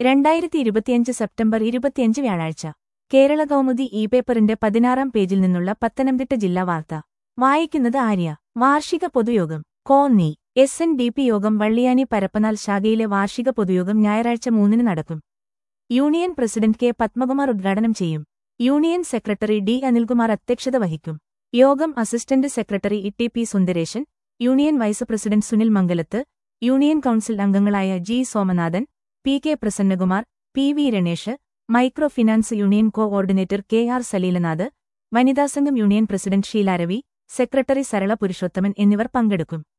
രണ്ടായിരത്തി ഇരുപത്തിയഞ്ച് സെപ്റ്റംബർ ഇരുപത്തിയഞ്ച് വ്യാഴാഴ്ച കേരള കൗമുദി ഇ പേപ്പറിന്റെ പതിനാറാം പേജിൽ നിന്നുള്ള പത്തനംതിട്ട ജില്ലാ വാർത്ത വായിക്കുന്നത് ആര്യ വാർഷിക പൊതുയോഗം Konni S N D P യോഗം വള്ളിയാനി പരപ്പനാൽ ശാഖയിലെ വാർഷിക പൊതുയോഗം ഞായറാഴ്ച മൂന്നിന് നടക്കും യൂണിയൻ പ്രസിഡന്റ് കെ പത്മകുമാർ ഉദ്ഘാടനം ചെയ്യും യൂണിയൻ സെക്രട്ടറി ഡി അനിൽകുമാർ അധ്യക്ഷത വഹിക്കും യോഗം assistant secretary E T P Sundaresan union vice president Sunil Mangalath union council അംഗങ്ങളായ G Somanathan P K Prasannakumar P V Ranesh micro finance union coordinator K R Saleelanath വനിതാസംഘം union president Sheelaravi secretary Sarala Purushothaman എന്നിവർ പങ്കെടുക്കും